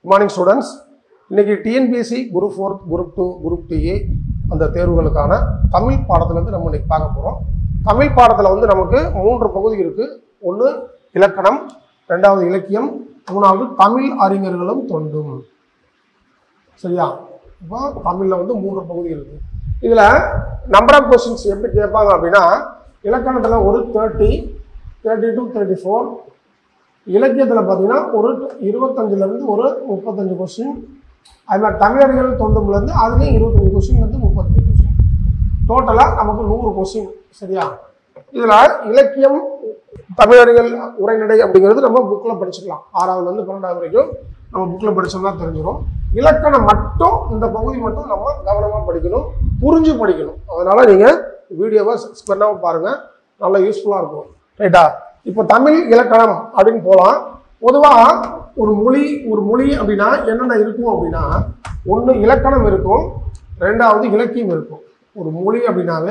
morning students இன்னைக்கு TNPSC group four group two group டிஏ அந்த தேர்வுகளுக்கான தமிழ் பாடத்துலேருந்து நம்ம இன்னைக்கு பார்க்க போகிறோம் தமிழ் பாடத்தில் வந்து நமக்கு மூன்று பகுதி இருக்குது ஒன்று இலக்கணம் ரெண்டாவது இலக்கியம் மூணாவது தமிழ் அறிஞர்களும் தொண்டும் சரியா இப்போ தமிழில் வந்து மூன்று பகுதி இருக்குது இதில் நம்பர் ஆஃப் கொஸ்டின்ஸ் எப்படி கேட்பாங்க அப்படின்னா இலக்கணத்தில் ஒரு thirty thirty two thirty four இலக்கியத்தில் பார்த்தீங்கன்னா ஒரு இருபத்தஞ்சிலேருந்து ஒரு முப்பத்தஞ்சு கொஸ்டின் அது மாதிரி தமிழர்கள் தொண்டுலேருந்து அதுலேயும் இருபத்தஞ்சு கொஸ்டின்லேருந்து முப்பத்தஞ்சு கொஸ்டின் டோட்டலாக நமக்கு நூறு கொஸ்டின் சரியா இதில் இலக்கியம் தமிழர்கள் உரைநடை அப்படிங்கிறது நம்ம புக்கில் படிச்சுக்கலாம் ஆறாவதுலேருந்து பன்னெண்டாவது வரைக்கும் நம்ம புக்கில் படிச்சோம்னா தெரிஞ்சிடும் இலக்கணம் மட்டும் இந்த பகுதி மட்டும் நம்ம கவனமாக படிக்கணும் புரிஞ்சு படிக்கணும் அதனால் நீங்கள் வீடியோவை ஸ்கிப் பண்ணாமல் பாருங்கள் நல்லா யூஸ்ஃபுல்லாக இருக்கும் ரைட்டா இப்போ தமிழ் இலக்கணம் அப்படின்னு போகலாம் பொதுவாக ஒரு மொழி ஒரு மொழி அப்படின்னா என்னென்ன இருக்கும் அப்படின்னா ஒன்று இலக்கணம் இருக்கும் ரெண்டாவது இலக்கியம் இருக்கும் ஒரு மொழி அப்படின்னாவே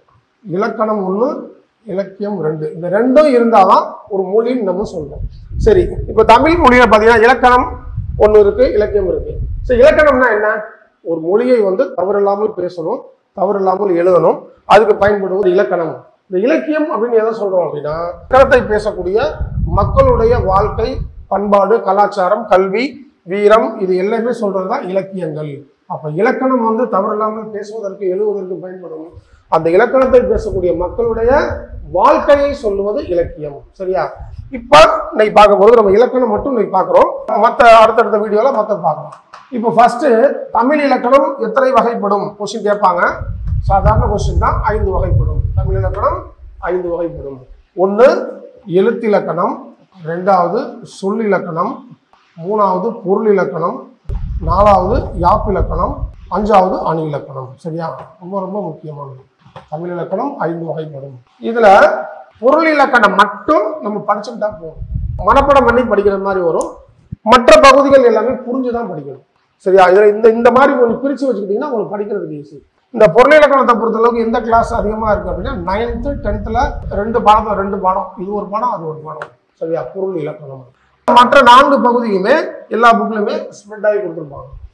இலக்கணம் ஒன்று இலக்கியம் ரெண்டு இந்த ரெண்டும் இருந்தால் தான் ஒரு மொழின்னு நம்ம சொல்றோம் சரி இப்போ தமிழ் மொழியில் பார்த்தீங்கன்னா இலக்கணம் ஒன்று இருக்கு இலக்கியம் இருக்கு சரி இலக்கணம்னா என்ன ஒரு மொழியை வந்து தவறில்லாமல் பேசணும் தவறில்லாமல் எழுதணும் அதுக்கு பயன்படுவது இலக்கணம் இந்த இலக்கியம் அப்படின்னு எதை சொல்றோம் அப்படின்னா இலக்கணத்தை பேசக்கூடிய மக்களுடைய வாழ்க்கை பண்பாடு கலாச்சாரம் கல்வி வீரம் இது எல்லாமே சொல்றது தான் இலக்கியங்கள் அப்ப இலக்கணம் வந்து தவறில்லாமல் பேசுவதற்கு எழுதுவதற்கு பயன்படும் அந்த இலக்கணத்தை பேசக்கூடிய மக்களுடைய வாழ்க்கையை சொல்லுவது இலக்கியம் சரியா இப்ப இன்னைக்கு பார்க்க போது நம்ம இலக்கணம் மட்டும் இன்னைக்கு பார்க்குறோம் மற்ற அடுத்தடுத்த வீடியோல மற்ற பார்க்கலாம் இப்போ ஃபர்ஸ்ட் தமிழ் இலக்கணம் எத்தனை வகைப்படும் கொஸ்டின் கேட்பாங்க சாதாரண கொஸ்டின் தான் ஐந்து வகைப்படும் தமிழ் இலக்கணம் ஐந்து வகைப்படும் ஒன்று எழுத்திலக்கணம் ரெண்டாவது சொல்லிலக்கணம் மூணாவது பொருள் இலக்கணம் நாலாவது யாப்பிலக்கணம் அஞ்சாவது அணி இலக்கணம் சரியா ரொம்ப ரொம்ப முக்கியமானது தமிழ் இலக்கணம் ஐந்து வகைப்படும் இதுல பொருள் இலக்கணம் மட்டும் நம்ம படிச்சுக்கிட்டா போதும் மனப்பாடம் பண்ணி படிக்கிற மாதிரி வரும் மற்ற பகுதிகள் எல்லாமே புரிஞ்சு தான் படிக்கணும் சரியா இதுல இந்த இந்த மாதிரி கொஞ்சம் பிரிச்சு வச்சுக்கிட்டீங்கன்னா உங்களுக்கு படிக்கிறதுக்கு ஈஸி இந்த பொருள் இலக்கணத்தை பொறுத்தளவுக்கு எந்த கிளாஸ் அதிகமா இருக்கு அப்படின்னா நைன்த்து டென்த்தில் ரெண்டு பாடம் ரெண்டு பாடம் இது ஒரு பாடம் அது ஒரு பாடம் சரியா பொருள் இலக்கணம் மற்ற நான்கு பகுதியுமே எல்லா புக்லையுமே ஸ்ப்ரெட் ஆகி கொடுத்துருப்பாங்க